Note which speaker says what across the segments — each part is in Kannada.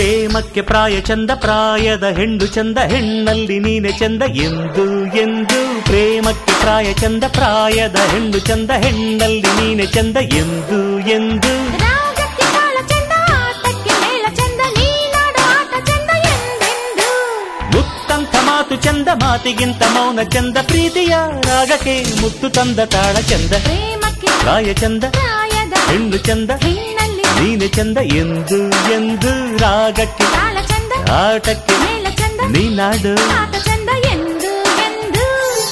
Speaker 1: ಪ್ರೇಮಕ್ಕೆ ಪ್ರಾಯ ಚಂದ ಪ್ರಾಯದ ಹೆಣ್ಣು ಚಂದ ಹೆಣ್ಣಲ್ಲಿ ನೀನೆ ಚಂದ ಎಂದು ಎಂದು ಪ್ರೇಮಕ್ಕೆ ಪ್ರಾಯ ಚಂದ ಪ್ರಾಯದ ಹೆಣ್ಣು ಚಂದ ಹೆಣ್ಣಲ್ಲಿ ನೀನೆ ಚಂದ ಎಂದು ಎಂದು
Speaker 2: ರಾಗಕ್ಕೆ ತಾಳ ಚಂದ ಆಟಕ್ಕೆ ಮೇಳ ಚಂದ ನೀನಾಡೋ ಆಟ ಚಂದ ಎಂದೆಂದು
Speaker 1: ಮುತ್ತಂಥ ಮಾತು ಚಂದ ಮಾತಿಗಿಂತ ಮೌನ ಚಂದ ಪ್ರೀತಿಯ ರಾಗಕ್ಕೆ ಮುತ್ತು ತಂದ ತಾಳ ಚಂದ
Speaker 2: ಪ್ರೇಮಕ್ಕೆ
Speaker 1: ಪ್ರಾಯ ಚಂದ
Speaker 2: ಪ್ರಾಯದ
Speaker 1: ಹೆಣ್ಣು ಚಂದ
Speaker 2: ಹೆಣ್ಣಲ್ಲಿ
Speaker 1: ನೀನೆ ಚಂದ ಎಂದು ಎಂದು ರಾಗಕ್ಕೆ
Speaker 2: ತಾಳ ಚಂದ
Speaker 1: ಆಟಕ್ಕೆ
Speaker 2: ಮೇಳ ಚಂದ
Speaker 1: ನೀನಾಡು
Speaker 2: ಆಟ ಚಂದ ಎಂದು ಎಂದು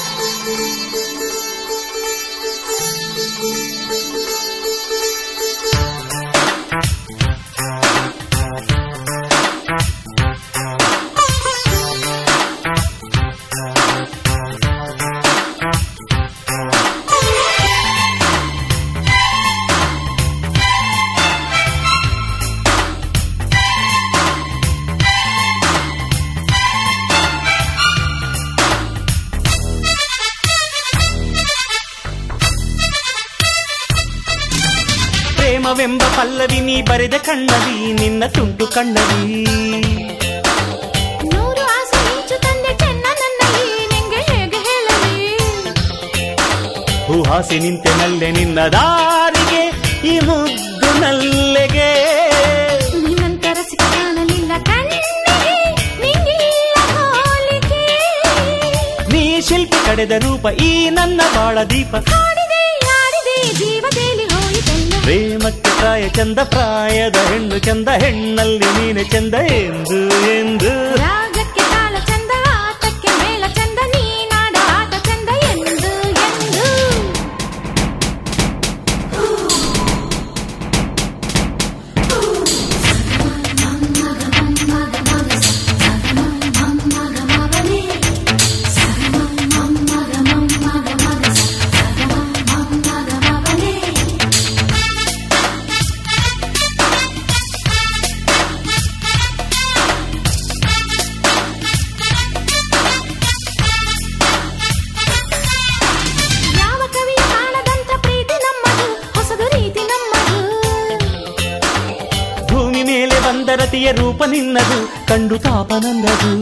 Speaker 1: ಪ್ರೇಮವೆಂಬ ಪಲ್ಲವಿ ನೀ ಬರೆದ ಕಣ್ಣಲಿ ನಿನ್ನ ತುಂಟು ಕಣ್ಣಲಿ
Speaker 2: ನೂರು ಆಸೆ ಮಿಂಚು ತಂದೆ ಚೆನ್ನ ನನ್ನಲ್ಲಿ ನಿಂಗೆ ಹೇಗೆ ಹೇಳಲಿ
Speaker 1: ಹೂಹಾಸಿ ನಿಂತೆನಲ್ಲೆ ನಿನ್ನ ದಾರಿಗೆ ಈ ಮುದ್ದು ನಲ್ಲೆಗೆ
Speaker 2: ನಿನ್ನಂತರ ಸಿಕ್ಕ ಕಾಣಲಿಲ್ಲ ಕಣ್ಣಿಗೆ ನಿಂಗಿಲ್ಲ ಹೋಲಿಕೆ
Speaker 1: ನೀ ಶಿಲ್ಪಿ ಕಡೆದ ರೂಪ ಈ ನನ್ನ ಬಾಳ ದೀಪ
Speaker 2: ಹಾಡಿದೆ ಆಡಿದೆ ಜೀವ ತೇಲಿ ಹೋಯಿತೆಲ್ಲ
Speaker 1: ಪ್ರೇಮಕ್ಕೆ ಪ್ರಾಯ ಚಂದ ಪ್ರಾಯದ ಹೆಣ್ಣು ಚಂದ ಹೆಣ್ಣಲ್ಲಿ ನೀನೆ ಚಂದ ಎಂದು ಎಂದು
Speaker 2: ರಾಗಕ್ಕೆ ತಾಳ ಚಂದ ಆಟಕ್ಕೆ ಮೇಳ ಚಂದ ನೀನಾಡ ಆಟ ಚಂದ ಎಂದು ಎಂದು ಯಾವ ಕವಿಯ ಕಾಣದಂತ ಪ್ರೀತಿ ನಮ್ಮದು ಹೊಸದು ರೀತಿ ನಮ್ಮದು
Speaker 1: ಭೂಮಿ ಮೇಲೆ ಬಂದ ರತಿಯ ರೂಪ ನಿನ್ನದು ಕಂಡು ತಾಪ ನನ್ನದು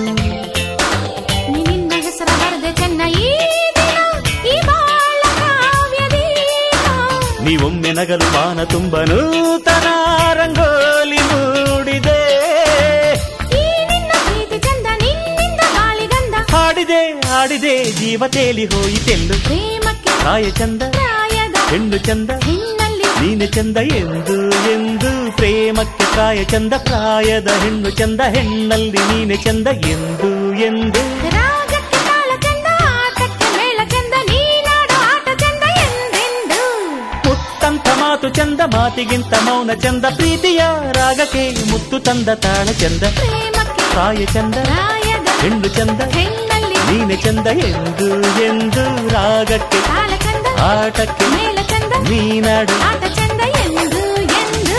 Speaker 2: ನೀ ನಿನ್ನ ಹೆಸರ ಬರೆದೆ ಚೆನ್ನ ಈ ದಿನ ಈ ಬಾಳ ಕಾವ್ಯದೀನ
Speaker 1: ನೀವೊಮ್ಮೆ ನಗಲು ಬಾನ ತುಂಬ ನೂತನ ರಂಗೋಲಿ ಮೂಡಿದೆ
Speaker 2: ಈ ನಿನ್ನ ಪ್ರೀತಿ ಚಂದ ನಿನ್ನಿಂದ ಗಾಳಿಗಂಧ
Speaker 1: ಹಾಡಿದೆ ಹಾಡಿದೆ ಜೀವ ತೇಲಿ ಹೋಯಿತೆಲ್ಲು
Speaker 2: ಪ್ರೇಮಕ್ಕೆ
Speaker 1: ಪ್ರಾಯ ಚಂದ
Speaker 2: ಪ್ರಾಯದ
Speaker 1: ಹೆಣ್ಣು ಚಂದ
Speaker 2: ಹೆಣ್ಣಲ್ಲಿ
Speaker 1: ನೀನೆ ಚಂದ ಎಂದು ಎಂದು ಪ್ರೇಮಕ್ಕೆ ಪ್ರಾಯ ಚಂದ ಪ್ರಾಯದ ಹೆಣ್ಣು ಚಂದ ಹೆಣ್ಣಲ್ಲಿ ನೀನೆ ಚಂದ ಎಂದು ಎಂದು
Speaker 2: ರಾಗಕ್ಕೆ ತಾಳ ಚಂದ ಆಟಕ್ಕೆ ಮೇಳ ಚಂದ ನೀನಾಡೋ ಆಟ ಚಂದ ಎಂದೆಂದು
Speaker 1: ಮುತ್ತಂತ ಮಾತು ಚಂದ ಮಾತಿಗಿಂತ ಮೌನ ಚಂದ ಪ್ರೀತಿಯ ರಾಗಕ್ಕೆ ಮುತ್ತು ತಂದ ತಾಳ ಚಂದ
Speaker 2: ಪ್ರೇಮಕ್ಕೆ
Speaker 1: ಪ್ರಾಯ ಚಂದ
Speaker 2: ಪ್ರಾಯದ
Speaker 1: ಹೆಣ್ಣು ಚಂದ
Speaker 2: ಹೆಣ್ಣಲ್ಲಿ
Speaker 1: ನೀನೆ ಚಂದ ಎಂದು ಎಂದು ರಾಗಕ್ಕೆ
Speaker 2: ತಾಳ ಚಂದ
Speaker 1: ಆಟಕ್ಕೆ
Speaker 2: ಮೇಳ ಚಂದ
Speaker 1: ನೀನಾಡು
Speaker 2: ಆಟ ಚಂದ ಎಂದು ಎಂದು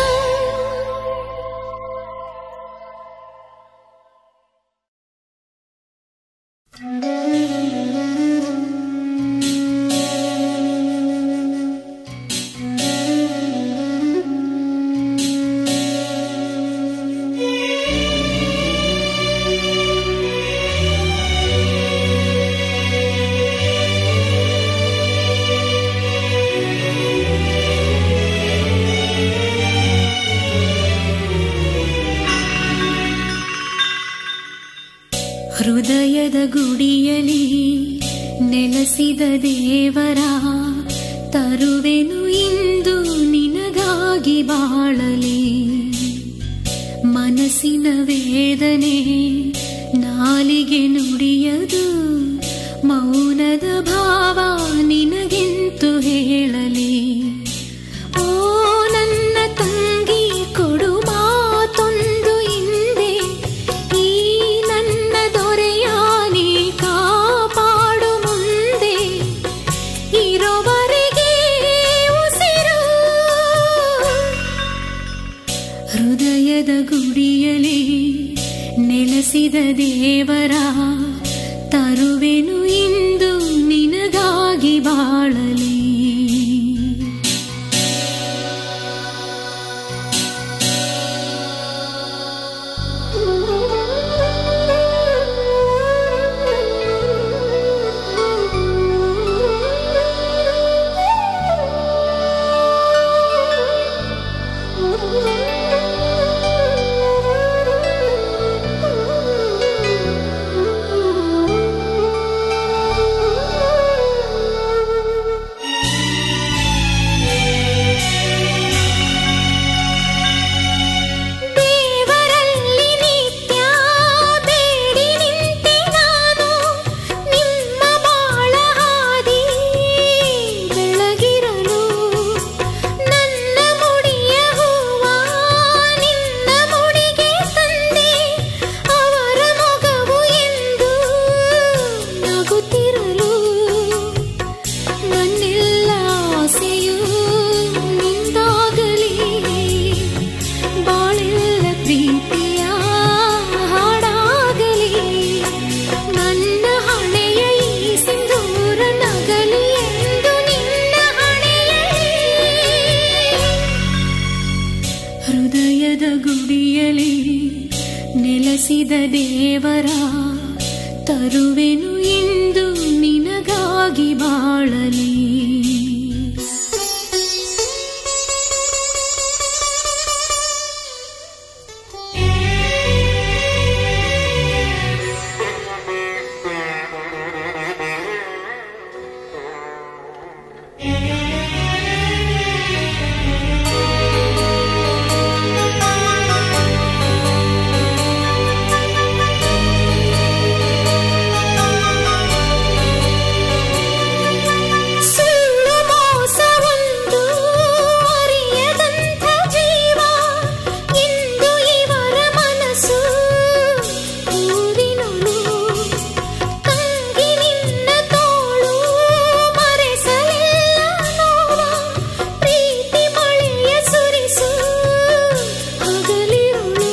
Speaker 3: ಹೃದಯದ ಗುಡಿಯಲಿ ನೆಲೆಸಿದ ದೇವರ ತರುವೆನು ಇಂದು ನಿನಗಾಗಿ ಬಾಳಲಿ ಮನಸ್ಸಿನ ವೇದನೆ ನಾಲಿಗೆ ನುಡಿಯದು ಮೌನದ ಭಾವ ನಿನಗೆಂತು ಹೇಳಲಿ ಓ ನನ್ನ ತಂಗಿ ಕೊಡು ಮಾತೊಂದು ಹಿಂದೆ ಈ ನನ್ನ ದೊರೆಯಾನಿ ಕಾಪಾಡು ಮುಂದೆ ಇರೋವರೆಗೆ ಉಸಿರು ಹೃದಯದ ಗುಡಿಯಲಿ ನೆಲೆಸಿದ ದೇವರ ತರುವೆನು ಇಂದು ನಿನಗಾಗಿ ಬಾಳಲಿ ನೆಲೆಸಿದ ದೇವರ ತರುವೆನು ಎಂದು ನಿನಗಾಗಿ ಬಾಳಲಿ ಸುಳ್ಳು ಮೋಸವೊಂದು ಅರಿಯದಂಥ ಜೀವ ಇಂದು ಇವರ ಮನಸ್ಸು ಊರಿನೊಳು ತಂಗಿ ನಿನ್ನ ತೋಳು ಮರೆಸಲಿಲ್ಲ ನೋವ ಪ್ರೀತಿ ಮಳೆಯ ಸುರಿಸು ಹಗಲಿರುಳು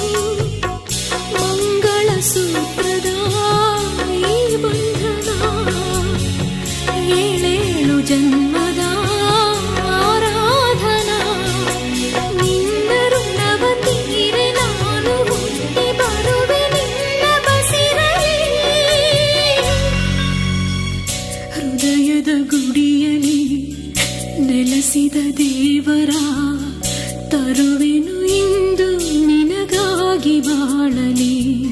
Speaker 3: ಮಂಗಳ ಸೂತ್ರದ ಈ ಬಂಧನ ಏಳೇಳು ಜನ್ಮದ ಆರಾಧನಾ ನಿನ್ನ ಋಣವ ತೀರೆ ನಾನು ಹುಟ್ಟಿ ಬರುವೆ ನಿನ್ನ ಬಸಿರಲಿ ಹೃದಯದ ಗುಡಿಯಲಿ ನೆಲೆಸಿದ ದೇವರ ತರುವೆನು ಇಂದು ನಿನಗಾಗಿ ಬಾಳಲಿ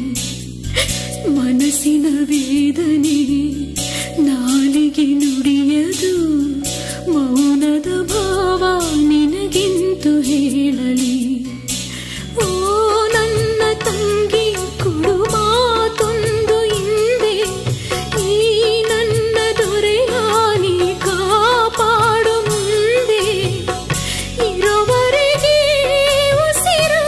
Speaker 3: ಮನಸ್ಸಿನ ವೇದನೆ ನಾಲಿಗೆ ನುಡಿಯದು ಮೌನದ ಭಾವ ನಿನಗೆಂತು ಹೇಳಲಿ ಓ ನನ್ನ ತಂಗಿ ಕೊಡು ಮಾತೊಂದು ಹಿಂದೆ ಈ ನನ್ನ ದೊರೆಯಾನಿ ಕಾಪಾಡು ಮುಂದೆ ಇರೋವರೆಗೆ ಉಸಿರು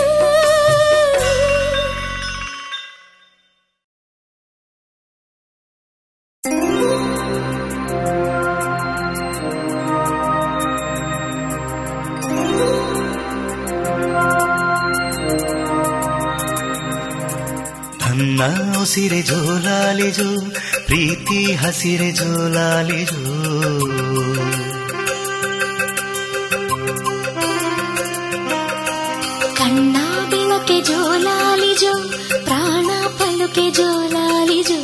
Speaker 1: ನನ್ನ ಉಸಿರೆ ಜೋಲಾಲಿಜು ಪ್ರೀತಿ ಹಸಿರೆ ಜೋಲಾಲಿಜು
Speaker 3: ಕಣ್ಣ ಬೆಳಕೆ ಜೋಲಾಲಿಜೋ ಪ್ರಾಣ ಪಲುಕೆ ಜೋಲಾಲಿಜೋ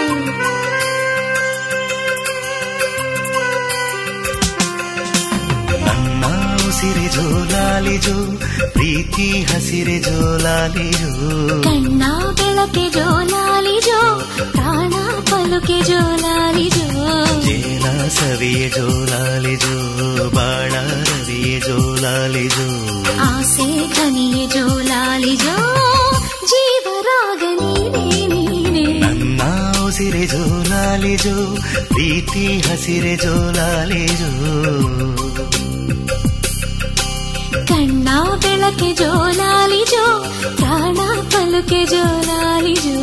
Speaker 1: ನನ್ನ ಉಸಿರೆ ಜೋಲಾಲಿಜು ಪ್ರೀತಿ ಹಸಿರೆ ಜೋಲಾಲಿಜು
Speaker 3: ಕಣ್ಣ ಬೆಳಕೆ ಜೋಲಾಲಿಜೋ ಪ್ರಾಣ ಪಲುಕೆ ಜೋಲಾಲಿಜೋ
Speaker 1: ಜೇನ ಸವಿಯೆ ಜೋಲಾಲಿಜು ಬಾಳ ರವಿಯೆ ಜೋಲಾಲಿಜು
Speaker 3: ಆಸೆ ಘನಿಯೆ ಜೋಲಾಲಿಜೋ ಜೀವರಾಗ ನೀನೇ ನೀನೇ
Speaker 1: ನನ್ನ ಉಸಿರೆ ಜೋಲಾಲಿಜು ಪ್ರೀತಿ ಹಸಿರೆ ಜೋಲಾಲಿಜು
Speaker 3: ಕಣ್ಣ ಬೆಳಕೆ ಜೋಲಾಲಿಜೋ ಪ್ರಾಣ ಪಲುಕೆ ಜೋಲಾಲಿಜೋ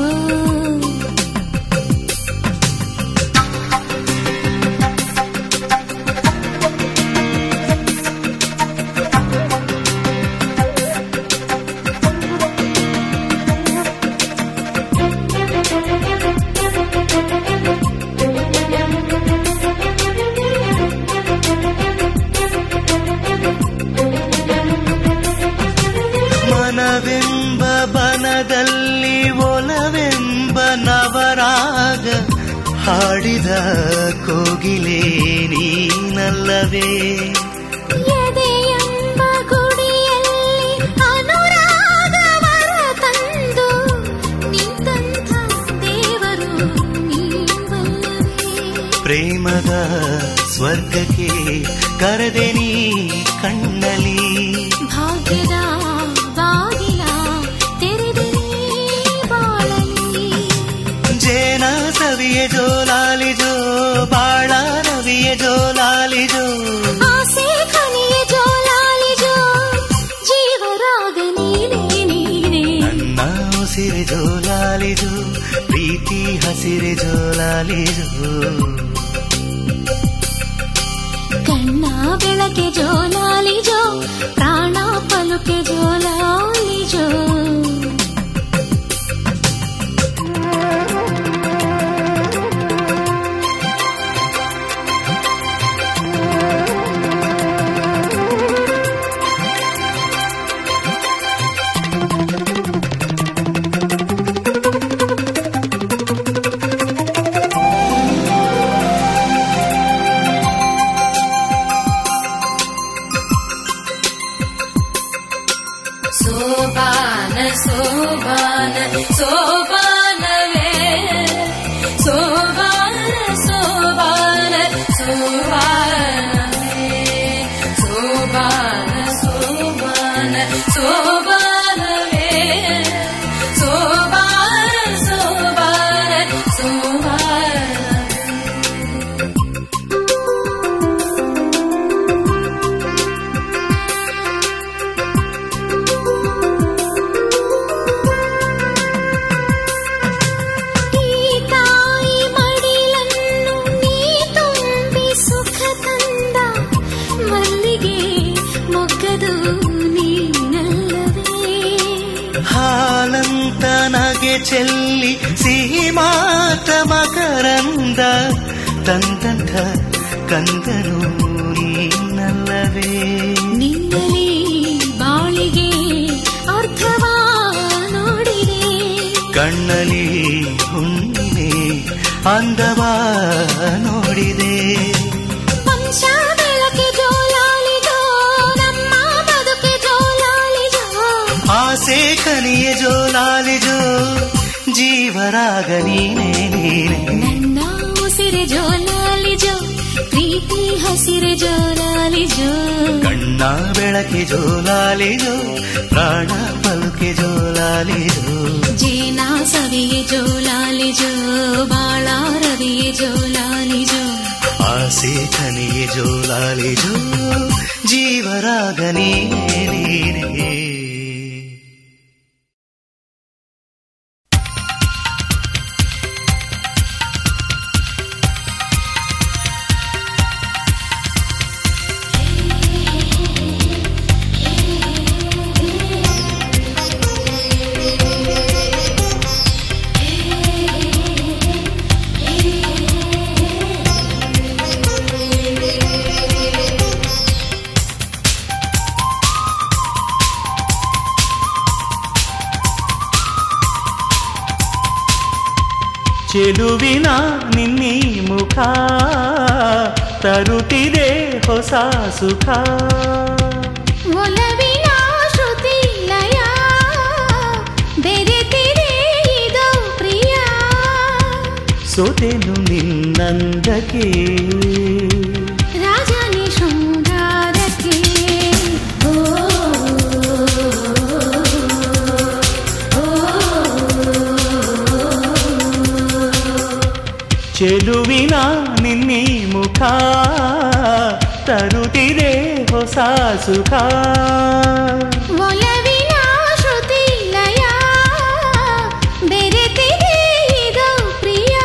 Speaker 1: ಮನವೆಂಬ ಬನದಲ್ಲಿ ಒಲವೆಂಬ ನವರಾಗ ಹಾಡಿದ ಕೋಗಿಲೆ ನೀನಲ್ಲವೇ
Speaker 3: ಎದೆಯೆಂಬ ಗುಡಿಯಲ್ಲಿ ಅನುರಾಗವರ ತಂದು ನಿಂತಂಥ ದೇವರು ನೀವಲ್ಲವೇ
Speaker 1: ಪ್ರೇಮದ ಸ್ವರ್ಗಕ್ಕೆ ಕರೆದೆ ನೀ ಕಣ್ಣಲಿ
Speaker 3: ಭಾಗ್ಯದ ಬಾಗಿಲ ತೆರೆದೇ ಬಾಳಲಿ
Speaker 1: ಜೇನ ಸವಿಯೆ ಜೋಲಾಲಿಜೋ ಬಾಳ ರವಿಯ ಜೋಲಾಲಿಜೋ
Speaker 3: ಆಸೆ ಖನಿಯ ಜೋಲಾಲಿಜೋ ಜೀವರಾಗ ನೀನೇ ನೀನೇ
Speaker 1: ನನ್ನ ಉಸಿರೆ ಜೋಲಾಲಿಜು ಪ್ರೀತಿ ಹಸಿರೆ ಜೋಲಾಲಿಜು
Speaker 3: ಕಣ್ಣ ಬೆಳಕೆ ಜೋಲಾಲಿಜೋ ಪ್ರಾಣ ಪಲುಕೆ ಜೋಲಾಲಿಜೋ ಸೋಬಾನ ಸೋಬಾನವೇ ಸೋಬಾನ ಸೋಬಾನ ಸೋಬಾನವೇ ಸೋಬಾನ ಸೋಬಾನ ಸೋಬಾನವೇ ಸೋಬಾನ ಸೋಬಾನ ಸೋಬಾನ ಈ ತಾಯಿ ಮಡಿಲನ್ನು ನೀ ತುಂಬಿ ಸುಖ ತಂದ ಮಲ್ಲಿಗೆ ಮೊಗ್ಗದು ನೀನಲ್ಲವೇ
Speaker 1: ಹಾಲಂತ ನಗೆ ಚೆಲ್ಲಿ ಸಿಹಿ ಮಾತ ಮಕರಂದ ತಂದಂಥ ಕಂದನು ನೀನಲ್ಲವೇ
Speaker 3: ನಿನ್ನಲಿ ಬಾಳಿಗೆ ಅರ್ಥವ ನೋಡಿದೆ
Speaker 1: ಕಣ್ಣಲಿ ಹುಣ್ಣಿಮೆ ಅಂದವ ನೋಡಿದೆ
Speaker 3: ವಂಶ ಬೆಳಕೆ ಜೋಲಾಲಿದೋ ನಮ್ಮ ಬದುಕೆ ಜೋಲಾಲಿದೋ
Speaker 1: ಆಸೆ ಕನಿಯ ಜೋಲಾಲಿಜೋ ಜೀವರಾಗ ನೀನೇ ನೀನೇ
Speaker 3: ನನ್ನ ಉಸಿರೆ ಜೋಲಾಲಿಜೋ ಪ್ರೀತಿ ಹಸಿರೆ ಜೋಲಾಲಿಜೋ
Speaker 1: ಕಣ್ಣ ಬೆಳಕೆ ಜೋಲಾಲಿಜೋ ಪ್ರಾಣ ಪಲ್ಕೆ ಜೋಲಾಲಿಜೋ
Speaker 3: ಜೇನ ಸವಿಗೆ ಜೋಲಾಲಿಜೋ ಬಾಳ ರವಿಗೆ ಜೋಲಾಲಿಜೋ
Speaker 1: ಆಸೆ ಕನಿಯ ಜೋಲಾಲಿಜೋ ಜೀವರಾಗ ನೀನೇ ನೀನೇ ಚೆಲುವಿನ ನಿನ್ನಿ ಮುಖ ತರುತ್ತಿದೆ ಹೊಸ ಸುಖ
Speaker 3: ಒಲವಿನ ಶ್ರುತಿ ಲಯ ಬೆರೆತಿದೆ ಇದು ಪ್ರಿಯ
Speaker 1: ಸೋತೆನು ನಿನ್ನಂದಕ್ಕೆ
Speaker 3: ರಾಜನಿ ಶೃಂಗಾರಕ್ಕೆ ಓ
Speaker 1: ಚೆಲುವಿನ ನಿನ್ನಿ ಮುಖ ತರುತ್ತಿದೆ ಹೊಸ ಸುಖ
Speaker 3: ಒಲವಿನ ಶ್ರುತಿ ಲಯ ಬೆರೆತಿದೆ ಇದು ಪ್ರಿಯ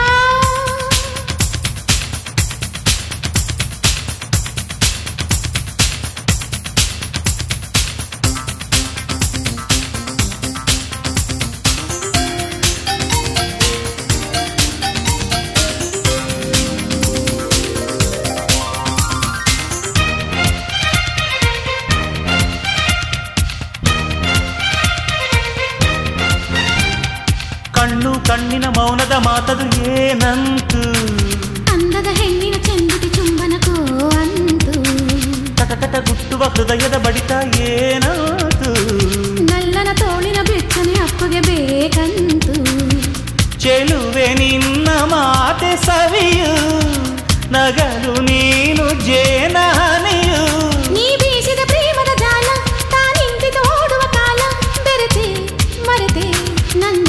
Speaker 1: ಕಣ್ಣು ಕಣ್ಣಿನ ಮೌನದ ಮಾತದು ಏನಂತು
Speaker 3: ಅಂದದ ಹೆಣ್ಣಿನ ಚಂದಿಗೆ ಚುಂಬನಕೋ ಅಂತು
Speaker 1: ಕಟಕಟ ಗುಟ್ಟುವ ಹೃದಯದ ಬಡಿತ ಏನಂತು
Speaker 3: ನಲ್ಲನ ತೋಳಿನ ಬೆಚ್ಚನೆ ಅಪ್ಪಗೆ ಬೇಕಂತು
Speaker 1: ಚೆಲುವೆ ನಿನ್ನ ಮಾತೆ ಸವಿಯು ನಗಲು ನೀನು ಜೇನಾನೆಯು
Speaker 3: ನೀ ಬೀಸಿದ ಪ್ರೇಮದ ಜಾಲ ತಾ ನಿಂತಿತು ಓಡುವ ಕಾಲ ಬೆರೆತೆ ಮರೆತೆ ನನ್ನ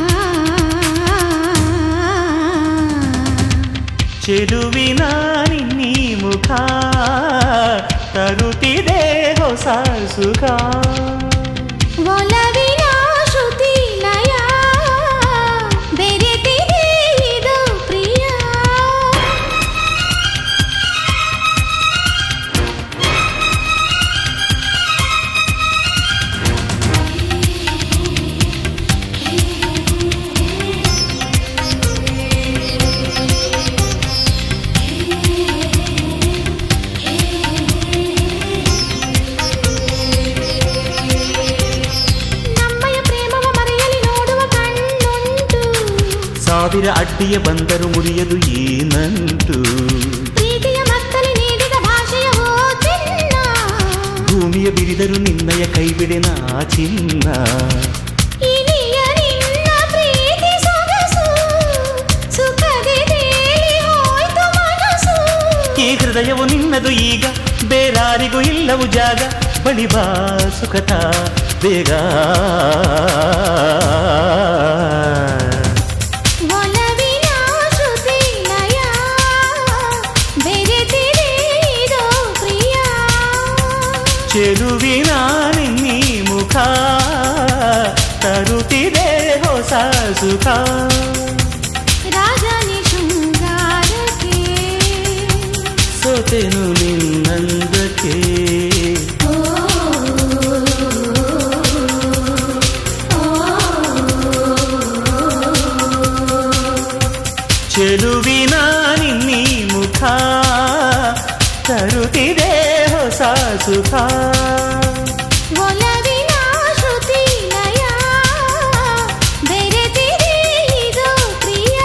Speaker 1: ಚೆಲುವಿನ ನಿನ್ನೀ ಮುಖ ತರುತ್ತಿದೆ ಹೊಸ ಸುಖ
Speaker 3: ಒಲವಿನ ಶ್ರುತಿ ಲಯ ಬೆರೆತಿದೆ ಇದು ಪ್ರಿಯ ನಮ್ಮಯ ಪ್ರೇಮವ ಮರೆಯಲಿ ನೋಡುವ ಕಣ್ಣುಂಟು
Speaker 1: ಸಾವಿರ ಅಡ್ಡಿಯ ಬಂದರು ಮುರಿಯದು ಏನಂಟು
Speaker 3: ಪ್ರೀತಿಯ ಮಕ್ಕಳಿ ನೀಡಿದ ಭಾಷೆಯ ಹೋ ಚಿನ್ನ
Speaker 1: ಭೂಮಿಯ ಬಿರಿದರು ನಿನ್ನಯ ಕೈಬಿಡೆನ ಚಿನ್ನ ಬಳಿ ಬಾ ಸುಖತ ಬೇಗ
Speaker 3: ಒಲವಿನ ಶ್ರುತಿ ಲಯ ಬೆರೆತಿದೆ ಇದು ಪ್ರಿಯ
Speaker 1: ಚೆಲುವಿನ ನಿನ್ನಿ ಮುಖ ತರುತ್ತಿದೆ ಹೊಸ ಸುಖ
Speaker 3: ರಾಜನಿ ಶೃಂಗಾರಕ್ಕೆ
Speaker 1: ಸೋತೆನು ನಿನ್ನಂದಕ್ಕೆ ಚೆಲುವಿನ ನಿನ್ನಿ ಮುಖ ತರುತ್ತಿದೆ ಹೊಸ ಸುಖ
Speaker 3: ಒಲವಿನ ಶ್ರುತಿ ಲಯ ಬೆರೆತಿದೆ ಇದು ಪ್ರಿಯ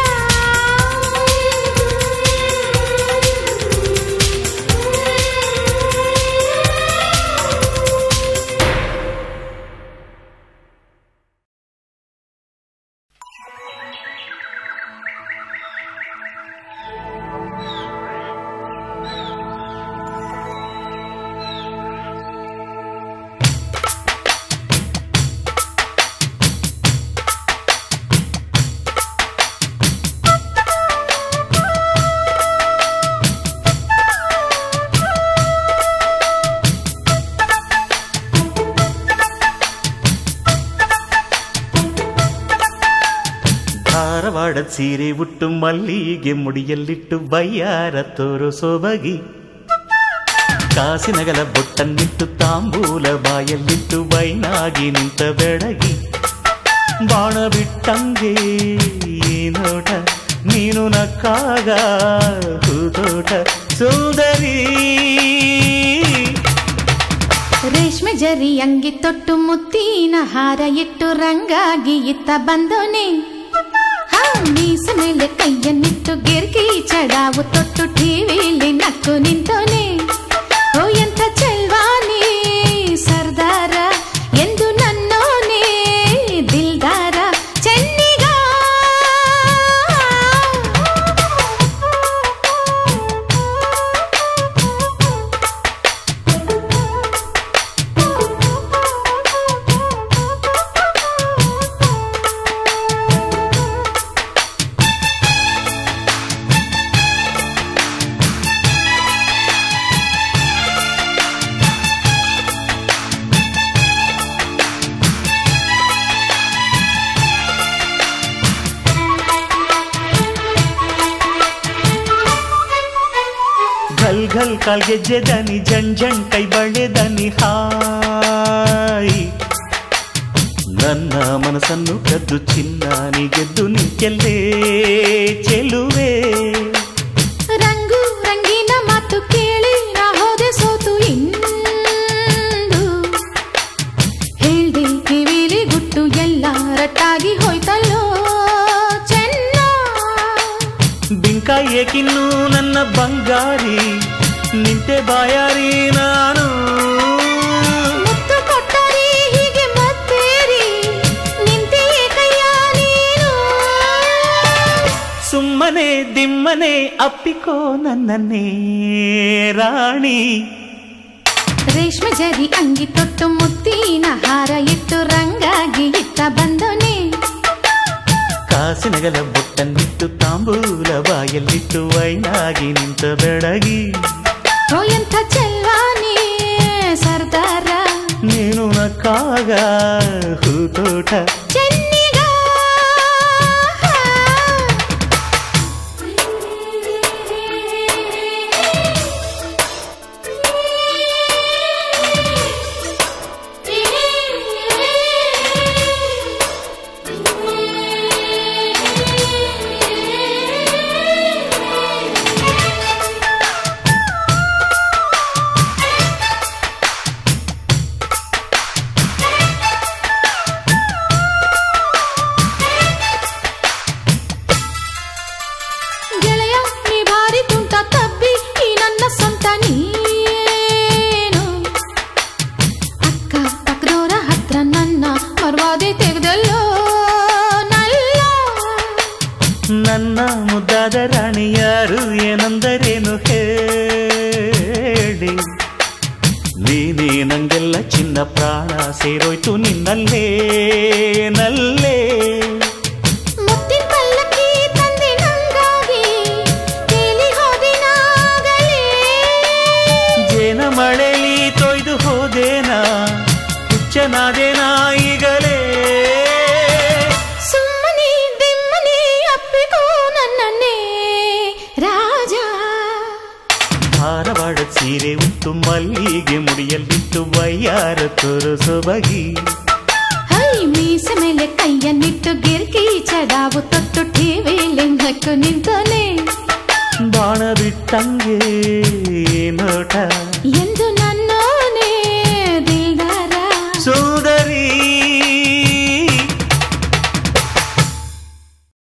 Speaker 1: ಧಾರವಾಡದ ಸೀರೆ ಉಟ್ಟು ಮಲ್ಲಿಗೆ ಮುಡಿಯಲ್ಲಿಟ್ಟು ಬಯ್ಯಾರ ತೋರು ಸೊಬಗಿ ಕಾಸಿನಗಲ ಬೊಟ್ಟನ್ನಿಟ್ಟು ತಾಂಬೂಲ ಬಾಯಲ್ಲಿಟ್ಟು ಬೈನಾಗಿ ನಿಂತ ಬೆಡಗಿ ಬಾಣ ಬಿಟ್ಟಂಗೆ ಈ ನೋಟ ನೀನು ನಕ್ಕಾಗ ಹೂತೋಟ ಸುಂದರಿ
Speaker 3: ರೇಷ್ಮೆ ಜರಿ ಅಂಗಿ ತೊಟ್ಟು ಮುತ್ತಿನ ಹಾರ ಇಟ್ಟು ರಂಗಾಗಿ ಇತ್ತ ಬಂದೋನೆ ಹಾ ಮೀಸ ಮೇಲೆ ಕೈಯನ್ನಿಟ್ಟು ಗಿರ್ಗಿ ಚಡಾವು ತೊಟ್ಟು ಟಿವಿಲಿ ನಕ್ಕು ನಿಂತೋನೆ ಓ ಎಂಥ ಚೆಲ್ವಾನಿ ಸರ್ದಾರ ಎಂದು ನನ್ನೋನೆ ದಿಲ್ದಾರ ಚೆನ್ನಿಗ
Speaker 1: ಘಲ್ ಘಲ್ ಕಾಲ್ಗೆಜ್ಜೆ ದನಿ ಜಣ್ ಜಣ್ ಕೈ ಬಳೆ ದನಿ ಹಾಯ್ ನನ್ನ ಮನಸ್ಸನ್ನು ಕದ್ದು ಚಿನ್ನಾನಿ ಗೆದ್ದು ನಿಂತೆಲ್ಲೇ ಚೆಲುವೆ
Speaker 3: ರಂಗು ರಂಗಿನ ಮಾತು ಕೇಳಿ ನಾ ಹೋದೆ ಸೋತು ಇಂದು ಹೇಳ್ದೆ ಕಿವಿಲಿ ಗುಟ್ಟು ಎಲ್ಲ ರಟ್ಟಾಗಿ ಹೋಯ್ತಲ್ಲೋ ಚೆನ್ನ
Speaker 1: ಬಿಂಕ ಏಕಿನ್ನು ನನ್ನ ಬಂಗಾರಿ ನಿಂತೆ ಬಾಯಾರಿ ನಾನು
Speaker 3: ಮುತ್ತು ಕೊಟ್ಟರಿ ಹೀಗೆ ಮತ್ತೇರಿ ನಿಂತೆ ಕೈಯ ನೀನು
Speaker 1: ಸುಮ್ಮನೆ ದಿಮ್ಮನೆ ಅಪ್ಪಿಕೋ ನನ್ನನ್ನೇ ರಾಣಿ
Speaker 3: ರೇಷ್ಮೆ ಜರಿ ಅಂಗಿ ತೊಟ್ಟು ಮುತ್ತಿನ ಹಾರ ಇಟ್ಟು ರಂಗಾಗಿ ಇತ್ತ ಬಂದೋನೆ
Speaker 1: ಕಾಸಿನಗಲ ಬೊಟ್ಟನ್ನಿಟ್ಟು ತಾಂಬೂಲ ಬಾಯಲ್ಲಿಟ್ಟು ವೈನಾಗಿ ನಿಂತ ಬೆಳಗಿ
Speaker 3: ಓ ಎಂಥ ಚೆಲ್ವಾನಿ ಸರ್ದಾರ
Speaker 1: ನೀನು ನಕ್ಕಾಗ ಹೂತೋಟ
Speaker 3: ಚೆನ್ನಿಗ ಗೆಳೆಯ ನೀ ಭಾರಿ ತುಂಟ ತಬ್ಬಿ ಈ ನನ್ನ ಸ್ವಂತ ನೀನು ಅಕ್ಕ ಪಕ್ಕದವರ ಹತ್ರ ನನ್ನ ಮರ್ವಾದೆ ತೆಗೆದಲ್ಲೋ ನಲ್ಲ
Speaker 1: ನನ್ನ ಮುದ್ದಾದ ರಾಣಿ ಯಾರು ಏನಂದರೇನು ಹೇಳಿ ನೀನೇ ನಂಗೆಲ್ಲ ನನ್ನ ಪ್ರಾಣ ಸೇರೋಯ್ತು ನಿನ್ನಲ್ಲೇ ನಲ್ಲೇ
Speaker 3: ಮುತ್ತಿನ ಪಲ್ಲಕ್ಕಿ ತಂದೆ ನಂಗಾಗಿ ತೇಲಿ ಹೋದಿನಾಗಲೇ
Speaker 1: ಜೇನ ಮಳೆಲಿ ತೊಯ್ದು ಹೋದೇನಾ ಹುಚ್ಚನಾದೇನಾ ಈಗಲೇ
Speaker 3: ಸುಮ್ಮನೆ ದಿಮ್ಮನೆ ಅಪ್ಪಿಕೋ ನನ್ನನ್ನೇ ರಾಜ
Speaker 1: ಧಾರವಾಡ ಸೀರೆ ಉಟ್ಟು ಮಲ್ಲಿಗೆ ಮುಡಿಯಲ್ಲಿಟ್ಟು ವಯ್ಯಾರ ತೋರಿಸು ಬಗಿ
Speaker 3: ಹೈ ಮೀಸ ಮೇಲೆ ಕೈಯನ್ನಿಟ್ಟು ಗಿರ್ಕಿ ಚಡಾವು ತೊಟ್ಟು ಟಿವಿಲಿ ನಕ್ಕು ನಿಂತನೆ
Speaker 1: ಬಾಣ ಬಿಟ್ಟಂಗೆ